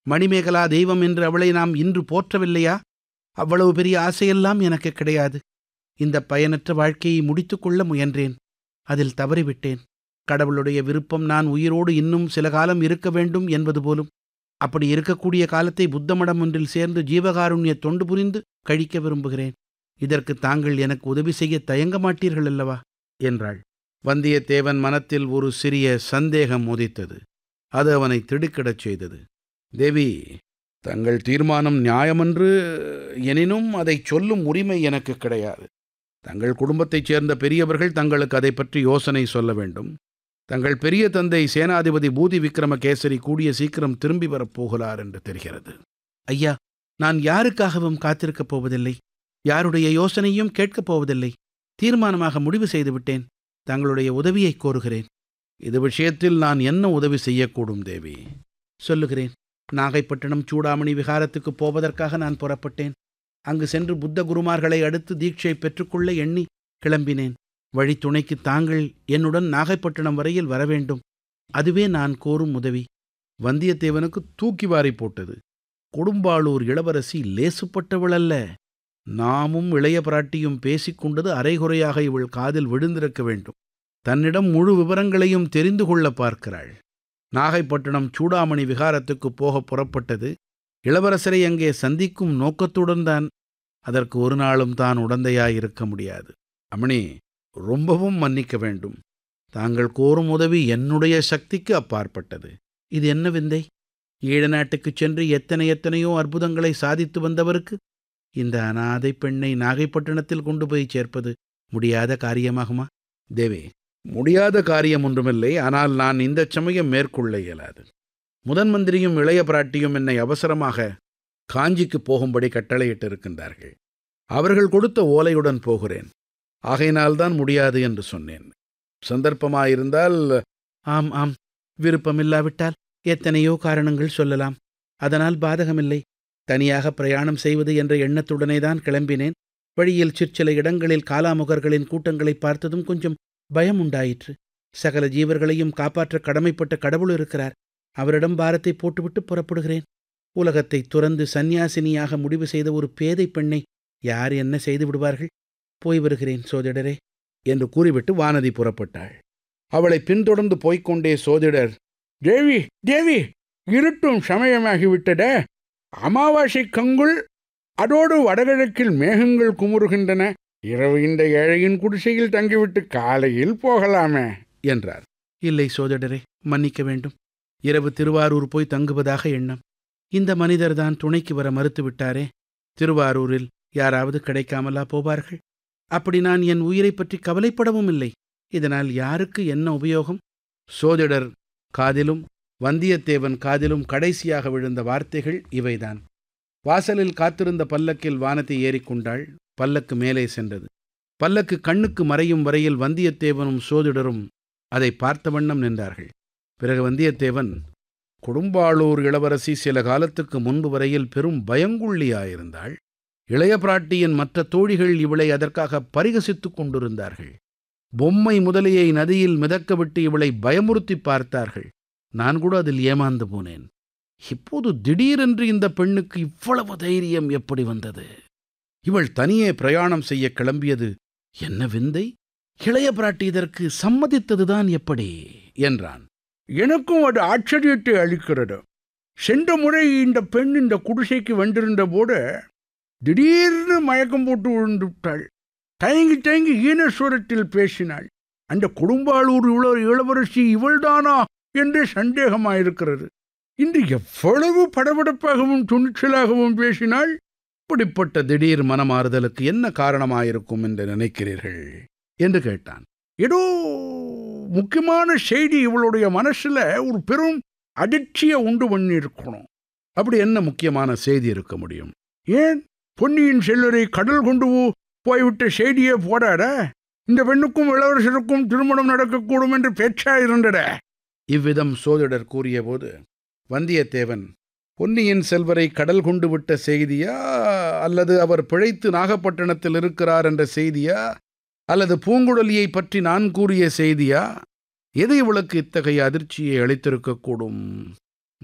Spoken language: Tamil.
மணிமேகலா தெய்வம் என்று அவளை நாம் இன்று போற்றவில்லையா அவ்வளவு பெரிய ஆசையெல்லாம் எனக்கு கிடையாது இந்த பயனற்ற வாழ்க்கையை முடித்துக்கொள்ள முயன்றேன் அதில் தவறிவிட்டேன் கடவுளுடைய விருப்பம் நான் உயிரோடு இன்னும் சில காலம் இருக்க வேண்டும் என்பது போலும் அப்படி இருக்கக்கூடிய காலத்தை புத்தமடம் ஒன்றில் சேர்ந்து ஜீவகாருண்ய தொண்டு புரிந்து கழிக்க விரும்புகிறேன் இதற்கு தாங்கள் எனக்கு உதவி செய்ய தயங்க மாட்டீர்கள் அல்லவா என்றாள் வந்தியத்தேவன் மனத்தில் ஒரு சிறிய சந்தேகம் உதித்தது அது அவனை திடுக்கிடச் செய்தது தேவி தங்கள் தீர்மானம் நியாயமன்று எனினும் அதைச் சொல்லும் உரிமை எனக்கு கிடையாது தங்கள் குடும்பத்தைச் சேர்ந்த பெரியவர்கள் தங்களுக்கு அதை பற்றி யோசனை சொல்ல வேண்டும் தங்கள் பெரிய தந்தை சேனாதிபதி பூதி விக்ரமகேசரி கூடிய சீக்கிரம் திரும்பி வரப்போகிறார் என்று தெரிகிறது ஐயா நான் யாருக்காகவும் காத்திருக்கப் போவதில்லை யாருடைய யோசனையும் கேட்கப் போவதில்லை தீர்மானமாக முடிவு செய்துவிட்டேன் தங்களுடைய உதவியை கோருகிறேன் இது விஷயத்தில் நான் என்ன உதவி செய்யக்கூடும் தேவி சொல்லுகிறேன் நாகைப்பட்டினம் சூடாமணி விகாரத்துக்கு போவதற்காக நான் புறப்பட்டேன் அங்கு சென்று புத்த குருமார்களை அடுத்து தீட்சை பெற்றுக்கொள்ள எண்ணி கிளம்பினேன் வழித்துணைக்கு தாங்கள் என்னுடன் நாகைப்பட்டினம் வரையில் வரவேண்டும் அதுவே நான் கோரும் உதவி வந்தியத்தேவனுக்கு தூக்கி வாரி போட்டது கொடும்பாளூர் இளவரசி லேசுப்பட்டவள் அல்ல நாமும் இளைய பிராட்டியும் பேசிக்கொண்டது அரைகுறையாக இவள் காதில் விழுந்திருக்க வேண்டும் தன்னிடம் முழு விவரங்களையும் தெரிந்து கொள்ள பார்க்கிறாள் நாகைப்பட்டினம் சூடாமணி விகாரத்துக்கு போக புறப்பட்டது இளவரசரை அங்கே சந்திக்கும் நோக்கத்துடன் தான் அதற்கு ஒரு நாளும் தான் உடந்தையாயிருக்க முடியாது அமணி ரொம்பவும் மன்னிக்க வேண்டும் தாங்கள் கோரும் உதவி என்னுடைய சக்திக்கு அப்பாற்பட்டது இது என்ன விந்தை ஈழ நாட்டுக்குச் சென்று எத்தனை எத்தனையோ அற்புதங்களை சாதித்து வந்தவருக்கு இந்த அனாதை பெண்ணை நாகைப்பட்டினத்தில் கொண்டு போய் சேர்ப்பது முடியாத காரியமாகுமா தேவே முடியாத காரியம் ஒன்றுமில்லை ஆனால் நான் இந்த சமயம் மேற்கொள்ள இயலாது முதன் மந்திரியும் இளைய பிராட்டியும் என்னை அவசரமாக காஞ்சிக்கு போகும்படி கட்டளையிட்டிருக்கின்றார்கள் அவர்கள் கொடுத்த ஓலையுடன் போகிறேன் ஆகையினால்தான் முடியாது என்று சொன்னேன் சந்தர்ப்பமாயிருந்தால் ஆம் ஆம் விருப்பமில்லாவிட்டால் எத்தனையோ காரணங்கள் சொல்லலாம் அதனால் பாதகமில்லை தனியாக பிரயாணம் செய்வது என்ற எண்ணத்துடனே தான் கிளம்பினேன் வழியில் சிற்சில இடங்களில் காலாமுகர்களின் கூட்டங்களை பார்த்ததும் கொஞ்சம் பயம் உண்டாயிற்று சகல ஜீவர்களையும் காப்பாற்ற கடமைப்பட்ட கடவுள் இருக்கிறார் அவரிடம் பாரத்தை போட்டுவிட்டு புறப்படுகிறேன் உலகத்தை துறந்து சந்நியாசினியாக முடிவு செய்த ஒரு பேதை பெண்ணை யார் என்ன செய்து விடுவார்கள் போய் வருகிறேன் சோதிடரே என்று கூறிவிட்டு வானதி புறப்பட்டாள் அவளை பின்தொடர்ந்து போய்க்கொண்டே சோதிடர் தேவி தேவி இருட்டும் சமயமாகிவிட்டதே அமாவாசை கங்குள் அதோடு வடகிழக்கில் மேகங்கள் குமுறுகின்றன இரவு இந்த ஏழையின் குடிசையில் தங்கிவிட்டு காலையில் போகலாமே என்றார் இல்லை சோதிடரே மன்னிக்க வேண்டும் இரவு திருவாரூர் போய் தங்குவதாக எண்ணம் இந்த மனிதர்தான் துணைக்கு வர மறுத்துவிட்டாரே திருவாரூரில் யாராவது கிடைக்காமலா போவார்கள் அப்படி நான் என் உயிரைப் பற்றி கவலைப்படவும் இல்லை இதனால் யாருக்கு என்ன உபயோகம் சோதிடர் காதிலும் வந்தியத்தேவன் காதிலும் கடைசியாக விழுந்த வார்த்தைகள் இவைதான் வாசலில் காத்திருந்த பல்லக்கில் வானத்தை ஏறிக்கொண்டாள் பல்லக்கு மேலே சென்றது பல்லக்கு கண்ணுக்கு மறையும் வரையில் வந்தியத்தேவனும் சோதிடரும் அதை பார்த்த வண்ணம் நின்றார்கள் பிறகு வந்தியத்தேவன் கொடும்பாளூர் இளவரசி சில காலத்துக்கு முன்பு வரையில் பெரும் பயங்குள்ளியாயிருந்தாள் இளைய பிராட்டியின் மற்ற தோழிகள் இவளை அதற்காக பரிகசித்துக் கொண்டிருந்தார்கள் பொம்மை முதலியை நதியில் மிதக்கவிட்டு இவளை பயமுறுத்தி பார்த்தார்கள் நான் கூட அதில் ஏமாந்து போனேன் இப்போது திடீரென்று இந்த பெண்ணுக்கு இவ்வளவு தைரியம் எப்படி வந்தது இவள் தனியே பிரயாணம் செய்ய கிளம்பியது என்ன விந்தை இளைய பிராட்டி இதற்கு சம்மதித்ததுதான் எப்படி என்றான் எனக்கும் அது ஆச்சரியத்தை அளிக்கிறது சென்ற முறை இந்த பெண் இந்த குடிசைக்கு வந்திருந்த போது திடீர்னு மயக்கம் போட்டு விழுந்து விட்டாள் தயங்கி தயங்கி ஈனஸ்வரத்தில் பேசினாள் அந்த குடும்பாளூர் இவ்வளோ இளவரசி இவள்தானா என்று சந்தேகமாயிருக்கிறது இன்று எவ்வளவு படபடப்பாகவும் துணிச்சலாகவும் பேசினாள் இப்படிப்பட்ட திடீர் மனமாறுதலுக்கு என்ன காரணமாயிருக்கும் என்று நினைக்கிறீர்கள் என்று கேட்டான் ஏதோ முக்கியமான செய்தி இவளுடைய மனசுல ஒரு பெரும் அதிர்ச்சியை உண்டு பண்ணியிருக்கணும் அப்படி என்ன முக்கியமான செய்தி இருக்க முடியும் ஏன் பொன்னியின் செல்வரை கடல் கொண்டு போ- போய்விட்ட செய்தியே போடாட இந்த பெண்ணுக்கும் இளவரசருக்கும் திருமணம் நடக்கக்கூடும் என்று பேச்சா இருந்தட இவ்விதம் சோதிடர் கூறியபோது வந்தியத்தேவன் பொன்னியின் செல்வரை கடல் கொண்டு விட்ட செய்தியா அல்லது அவர் பிழைத்து நாகப்பட்டினத்தில் இருக்கிறார் என்ற செய்தியா அல்லது பூங்குழலியை பற்றி நான் கூறிய செய்தியா எது இவளுக்கு இத்தகைய அதிர்ச்சியை அளித்திருக்கக்கூடும்